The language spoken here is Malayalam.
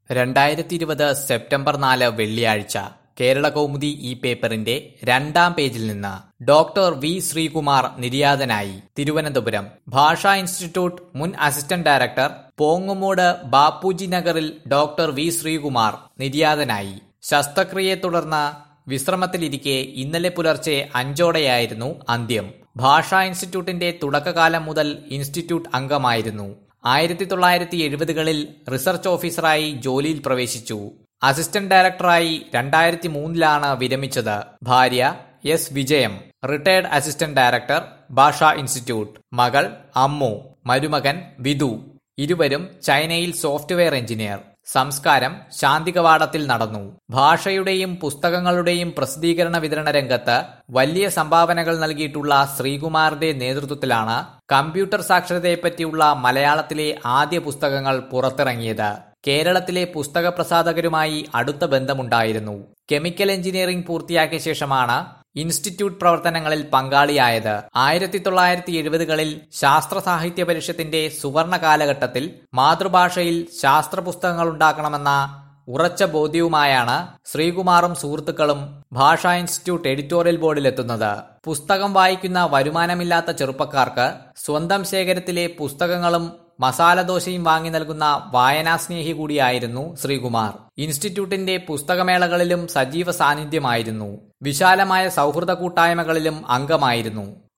രണ്ടായിരത്തി ഇരുപത് സെപ്റ്റംബർ നാല് വെള്ളിയാഴ്ച കേരള കൗമുദി ഈ പേപ്പറിന്റെ രണ്ടാം പേജിൽ നിന്ന് ഡോക്ടർ വി ശ്രീകുമാർ നിര്യാതനായി തിരുവനന്തപുരം ഭാഷാ ഇൻസ്റ്റിറ്റ്യൂട്ട് മുൻ അസിസ്റ്റന്റ് ഡയറക്ടർ പോങ്ങുമൂട് ബാപ്പുജി നഗറിൽ ഡോക്ടർ വി ശ്രീകുമാർ നിര്യാതനായി ശസ്ത്രക്രിയയെ തുടർന്ന് വിശ്രമത്തിലിരിക്കെ ഇന്നലെ പുലർച്ചെ അഞ്ചോടെയായിരുന്നു അന്ത്യം ഭാഷാ ഇൻസ്റ്റിറ്റ്യൂട്ടിന്റെ തുടക്കകാലം മുതൽ ഇൻസ്റ്റിറ്റ്യൂട്ട് അംഗമായിരുന്നു ആയിരത്തി തൊള്ളായിരത്തി എഴുപതുകളിൽ റിസർച്ച് ഓഫീസറായി ജോലിയിൽ പ്രവേശിച്ചു അസിസ്റ്റന്റ് ഡയറക്ടറായി രണ്ടായിരത്തി മൂന്നിലാണ് വിരമിച്ചത് ഭാര്യ S Vijayam retired assistant director Bhasha institute മകൾ അമ്മു മരുമകൻ വിധു ഇരുവരും ചൈനയിൽ സോഫ്റ്റ്വെയർ എഞ്ചിനീയർ സംസ്കാരം ശാന്തി കവാടത്തിൽ നടന്നു ഭാഷയുടെയും പുസ്തകങ്ങളുടെയും പ്രസിദ്ധീകരണ വിതരണ രംഗത്ത് വലിയ സംഭാവനകൾ നൽകിയിട്ടുള്ള ശ്രീകുമാറിന്റെ നേതൃത്വത്തിലാണ് കമ്പ്യൂട്ടർ സാക്ഷരതയെപ്പറ്റിയുള്ള മലയാളത്തിലെ ആദ്യ പുസ്തകങ്ങൾ പുറത്തിറങ്ങിയത് കേരളത്തിലെ പുസ്തക പ്രസാധകരുമായി അടുത്ത ബന്ധമുണ്ടായിരുന്നു കെമിക്കൽ എഞ്ചിനീയറിംഗ് പൂർത്തിയാക്കിയ ശേഷമാണ് ഇൻസ്റ്റിറ്റ്യൂട്ട് പ്രവർത്തനങ്ങളിൽ പങ്കാളിയായത് ആയിരത്തി തൊള്ളായിരത്തി എഴുപതുകളിൽ ശാസ്ത്ര സാഹിത്യ പരിഷത്തിന്റെ സുവർണ കാലഘട്ടത്തിൽ മാതൃഭാഷയിൽ ശാസ്ത്ര പുസ്തകങ്ങൾ ഉണ്ടാക്കണമെന്ന ഉറച്ച ബോധ്യവുമായാണ് ശ്രീകുമാറും സുഹൃത്തുക്കളും ഭാഷാ ഇൻസ്റ്റിറ്റ്യൂട്ട് എഡിറ്റോറിയൽ ബോർഡിലെത്തുന്നത് പുസ്തകം വായിക്കുന്ന വരുമാനമില്ലാത്ത ചെറുപ്പക്കാർക്ക് സ്വന്തം ശേഖരത്തിലെ പുസ്തകങ്ങളും മസാലദോശയും വാങ്ങി നൽകുന്ന വായനാസ്നേഹി കൂടിയായിരുന്നു ശ്രീകുമാർ ഇൻസ്റ്റിറ്റ്യൂട്ടിന്റെ പുസ്തകമേളകളിലും സജീവ സാന്നിധ്യമായിരുന്നു വിശാലമായ സൗഹൃദ കൂട്ടായ്മകളിലും അംഗമായിരുന്നു